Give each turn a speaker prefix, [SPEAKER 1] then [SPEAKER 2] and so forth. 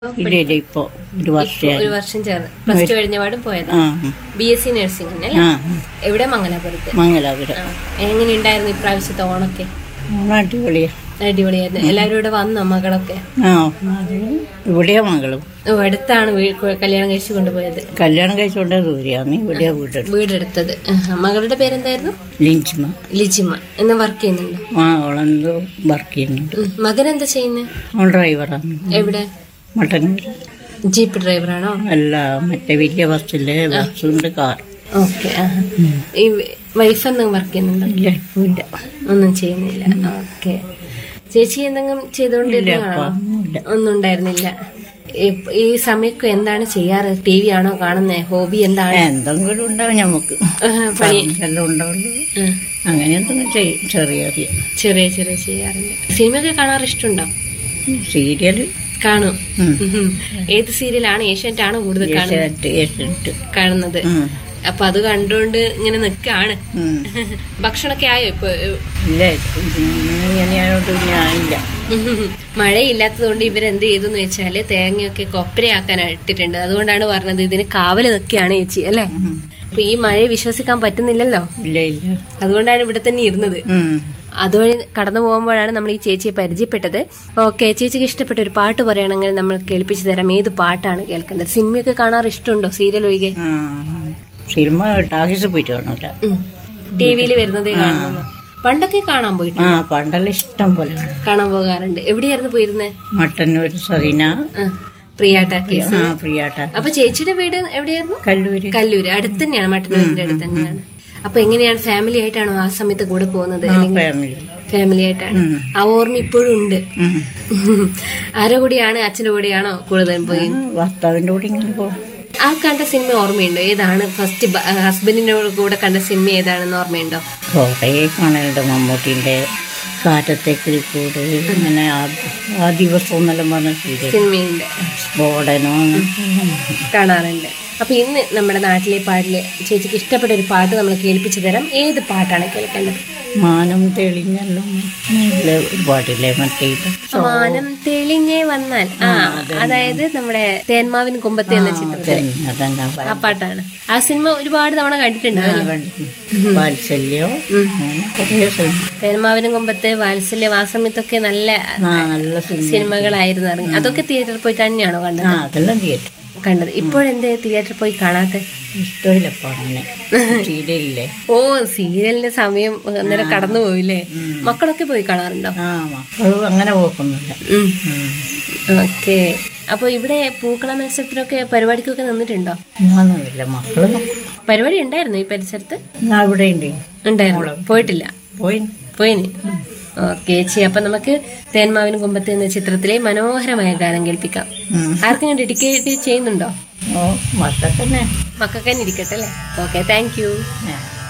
[SPEAKER 1] ഇല്ല ഇല്ല ഇപ്പോ ഒരു
[SPEAKER 2] ഒരു
[SPEAKER 1] വർഷമായി
[SPEAKER 2] വർഷം ചേർന്ന് പ്ലസ് ടു കഴിഞ്ഞ പാടും പോയത്
[SPEAKER 1] ആ
[SPEAKER 2] ബി എസ് സി നഴ്സിംഗ് അല്ലേ
[SPEAKER 1] ആ
[SPEAKER 2] എവിടെ മംഗലാപുരത്ത്
[SPEAKER 1] മംഗലാപുരം
[SPEAKER 2] ആ. എങ്ങനെയുണ്ടായിരുന്നു ഇപ്രാവശ്യത്തെ ഓണൊക്കെ
[SPEAKER 1] ഓണം അടിപൊളിയാ
[SPEAKER 2] അടിപൊളിയായിരുന്നു എല്ലാവരും ഇവിടെ വന്നോ മകളൊക്കെ
[SPEAKER 1] ആ ഇവിടെയാ മകളും
[SPEAKER 2] ഓ അടുത്താണ് വീ- കൊ- കല്യാണം കഴിച്ചു കൊണ്ടുപോയത്
[SPEAKER 1] കല്യാണം കഴിച്ചോണ്ടേ ദൂരെയാണ് ഇവിടെയാ വീടെടുത്ത്
[SPEAKER 2] വീടെടുത്തത് ആഹാ. മകളുടെ പേരെന്തായിരുന്നു
[SPEAKER 1] ലിഞ്ചിമ
[SPEAKER 2] ലിജിമ എന്ന് വർക്ക് ചെയ്യുന്നുണ്ടോ
[SPEAKER 1] ആ അവളെന്തോ വർക്ക് ചെയ്യുന്നുണ്ട്
[SPEAKER 2] ഉം. മകൻ എന്താ ചെയ്യുന്നത്
[SPEAKER 1] അവൻ ഡ്രൈവറാണ്
[SPEAKER 2] എവിടെ
[SPEAKER 1] മട്ടന്നൂർ
[SPEAKER 2] ജീപ്പ് ഡ്രൈവറാണോ
[SPEAKER 1] അല്ല മറ്റേ വലിയ ബസ്സില്ലേ ബസ്സുണ്ട് കാർ
[SPEAKER 2] ഓക്കെ ഈ വൈഫ് എന്തെങ്കിലും വർക്ക് ചെയ്യുന്നുണ്ടോ
[SPEAKER 1] ഇല്ല ഇപ്പൊ ഇല്ല
[SPEAKER 2] ഒന്നും ചെയ്യുന്നില്ല ഓക്കെ ചേച്ചി എന്തെങ്കിലും ചെയ്തുകൊണ്ടിരുന്നതാണോ
[SPEAKER 1] ഒന്നുമില്ല
[SPEAKER 2] ഒന്നും ഉണ്ടായിരുന്നില്ല ഇപ്പ- ഈ സമയത്ത് എന്താണ് ചെയ്യാറ് ടി വി ആണോ കാണുന്നത് ഹോബി എന്താണ്
[SPEAKER 1] എന്തെങ്കിലും ഉണ്ടാവും നമുക്ക്
[SPEAKER 2] ആഹ്, പണി
[SPEAKER 1] എല്ലാം ഉണ്ടാവുള്ളൂ
[SPEAKER 2] ഉം.
[SPEAKER 1] അങ്ങനെ എന്തെങ്കിലും ചെയ്യും ചെറിയ ചെറിയ
[SPEAKER 2] ചെറിയ ചെറിയ ചെയ്യാറുണ്ട് സിനിമയൊക്കെ കാണാറ് ഇഷ്ടമുണ്ടോ
[SPEAKER 1] സീരിയല്
[SPEAKER 2] കാണും
[SPEAKER 1] ഉം.
[SPEAKER 2] ഉം. ഏത് സീരിയലാണ് ഏഷ്യാനെറ്റ് ആണ് കൂടുതൽ കാണുന്നത്
[SPEAKER 1] ഏഷ്യാനെറ്റ് ഏഷ്യാനെറ്റ്
[SPEAKER 2] കാണുന്നത്
[SPEAKER 1] ഉം.
[SPEAKER 2] അപ്പൊ അത് കണ്ടുകൊണ്ട് ഇങ്ങനെ നിക്കാണ്
[SPEAKER 1] ഉം.
[SPEAKER 2] ഭക്ഷണമൊക്കെ ആയോ ഇപ്പൊ
[SPEAKER 1] ഇല്ല ഇങ്ങനെയായോണ്ട് ഞാനില്ല
[SPEAKER 2] മഴയില്ലാത്തത് കൊണ്ട് ഇവരെന്ത് ചെയ്തു എന്ന് വെച്ചാല് തേങ്ങയൊക്കെ കൊപ്പരയാക്കാൻ ഇട്ടിട്ടുണ്ട് അതുകൊണ്ടാണ് പറഞ്ഞത് ഇതിന് കാവല് നിൽക്കുകയാണ് ചേച്ചി അല്ലേ അപ്പൊ ഈ മഴയെ വിശ്വസിക്കാൻ പറ്റുന്നില്ലല്ലോ
[SPEAKER 1] ഇല്ല ഇല്ല
[SPEAKER 2] അതുകൊണ്ടാണ് ഇവിടെ തന്നെ ഇരുന്നത്
[SPEAKER 1] ഉം.
[SPEAKER 2] അതുവഴി കടന്നു പോകുമ്പോഴാണ് നമ്മൾ ഈ ചേച്ചിയെ പരിചയപ്പെട്ടത് ഓക്കെ ചേച്ചിക്ക് ഇഷ്ടപ്പെട്ട ഒരു പാട്ട് പറയുകയാണെങ്കിൽ നമ്മൾ കേൾപ്പിച്ചു തരാം ഏത് പാട്ടാണ് കേൾക്കേണ്ടത് സിനിമയൊക്കെ കാണാറ് ഇഷ്ടമുണ്ടോ സീരിയൽ ഒഴികെ
[SPEAKER 1] ആ. സിനിമ ടാക്കീസ് പോയിട്ട് കാണൂല
[SPEAKER 2] ടി വിയിൽ വരുന്നതേ കാണുന്നു പണ്ടൊക്കെ കാണാൻ പോയിട്ട്
[SPEAKER 1] ആ പണ്ടെല്ലാം ഇഷ്ടം പോലെ കാണും.
[SPEAKER 2] കാണാൻ പോകാറുണ്ട് എവിടെയായിരുന്നു പോയിരുന്നത്
[SPEAKER 1] മട്ടന്നൂർ സറീന
[SPEAKER 2] പ്രിയ ടാക്കീസ്
[SPEAKER 1] ആ പ്രിയാട്ട
[SPEAKER 2] അപ്പൊ ചേച്ചിയുടെ വീട് എവിടെയായിരുന്നു
[SPEAKER 1] കല്ലൂര്
[SPEAKER 2] കല്ലൂര് അടുത്ത് തന്നെയാണ് മട്ടന്നൂരിന്റെ അടുത്ത് തന്നെയാണ് അപ്പൊ എങ്ങനെയാണ് ഫാമിലി ആയിട്ടാണോ ആ സമയത്ത് കൂടെ പോകുന്നത്
[SPEAKER 1] ആ
[SPEAKER 2] അല്ലെങ്കിൽ
[SPEAKER 1] ഫാമിലി
[SPEAKER 2] ഫാമിലി ആയിട്ടാണ്
[SPEAKER 1] ഉം.
[SPEAKER 2] ആ ഓർമ്മ ഇപ്പോഴും ഉണ്ട്
[SPEAKER 1] ഉം.
[SPEAKER 2] ആരുടെ കൂടെയാണ് അച്ഛന്റെ കൂടെയാണോ കൂടുതലും പോയി
[SPEAKER 1] ആ, ഭർത്താവിന്റെ കൂടെ ഇങ്ങനെ പോകും
[SPEAKER 2] ആ കണ്ട സിനിമ ഓർമ്മയുണ്ടോ ഏതാണ് ഫസ്റ്റ് ഹസ്ബൻഡിന്റെ കൂടെ കണ്ട സിനിമ ഏതാണെന്ന് ഓർമ്മയുണ്ടോ
[SPEAKER 1] കുറേ കാണലുണ്ട് മമ്മൂട്ടിന്റെ കാറ്റത്തേക്ക് കൂട് ഇങ്ങനെ ആ- ആ ദിവസം എന്നെല്ലാം പറഞ്ഞ സീരിയൽ
[SPEAKER 2] സിനിമയുണ്ട്
[SPEAKER 1] സ്ഫോടനം
[SPEAKER 2] കാണാറുണ്ട് അപ്പൊ ഇന്ന് നമ്മുടെ നാട്ടിലെ പാട്ടില് ചേച്ചിക്ക് ഇഷ്ടപ്പെട്ട ഒരു പാട്ട് നമ്മൾ കേൾപ്പിച്ചു തരാം ഏത് പാട്ടാണ് കേൾക്കേണ്ടത്
[SPEAKER 1] മാനം തെളിഞ്ഞല്ലോ ഇല്ലേ, ഒരു പാട്ടില്ലേ മറ്റേ ഇത്
[SPEAKER 2] മാനം തെളിഞ്ഞേ വന്നാൽ ആ അതായത് നമ്മുടെ തേന്മാവിൻ കുമ്പത്തെ എന്ന ചിത്രം
[SPEAKER 1] തെളിഞ്ഞ അതന്നെ
[SPEAKER 2] ആ പാട്ടാണ് ആ സിനിമ ഒരുപാട് തവണ കണ്ടിട്ടുണ്ട് അല്ലേ?
[SPEAKER 1] വാത്സല്യോ അങ്ങനെ കുറേ സിനിമ
[SPEAKER 2] തേന്മാവിനും കുമ്പത്തെ വാത്സല്യ ആ സമയത്തൊക്കെ നല്ല
[SPEAKER 1] ആ നല്ല സിനിമ
[SPEAKER 2] സിനിമകളായിരുന്നു ഇറങ്ങി അതൊക്കെ തിയേറ്ററിൽ പോയി തന്നെയാണോ കണ്ടത്
[SPEAKER 1] ആ അതെല്ലാം തിയേറ്റർ
[SPEAKER 2] കണ്ടത് ഇപ്പോഴെന്തേ തിയേറ്ററിൽ പോയി കാണാത്ത
[SPEAKER 1] ഇഷ്ടമില്ലപ്പോ അങ്ങനെ സീരിയലില്ലേ
[SPEAKER 2] ഓ സീരിയലിന്റെ സമയം അന്നേരം കടന്നു പോയില്ലേ മക്കളൊക്കെ പോയി കാണാറുണ്ടോ
[SPEAKER 1] ആ മക്കളും അങ്ങനെ പോക്കൊന്നുമില്ല ഉം.
[SPEAKER 2] ഓക്കെ അപ്പൊ ഇവിടെ പൂക്കള മത്സരത്തിനൊക്കെ പരിപാടിക്കൊക്കെ നിന്നിട്ടുണ്ടോ
[SPEAKER 1] ഞാനൊന്നുമില്ല മക്കള്
[SPEAKER 2] പരിപാടി ഉണ്ടായിരുന്നു ഈ പരിസരത്ത്
[SPEAKER 1] ഞാൻ ഇവിടെ ഉണ്ട്
[SPEAKER 2] ഉണ്ടായിരുന്നു പോയിട്ടില്ല
[SPEAKER 1] പോയി
[SPEAKER 2] പോയിന് ഓക്കെ ചേച്ചി അപ്പൊ നമുക്ക് തേന്മാവിന് കുമ്പത്തെ എന്ന ചിത്രത്തിലെ മനോഹരമായ ഗാനം കേൾപ്പിക്കാം
[SPEAKER 1] ഉം.
[SPEAKER 2] ആർക്കെങ്കിലും ഡെഡിക്കേറ്റ് ചെയ്യുന്നുണ്ടോ
[SPEAKER 1] ഓ മക്കൾ തന്നെ
[SPEAKER 2] മക്കൾക്ക് തന്നെ ഇരിക്കട്ടെ അല്ലേ ഓക്കെ താങ്ക് യു
[SPEAKER 1] ആ.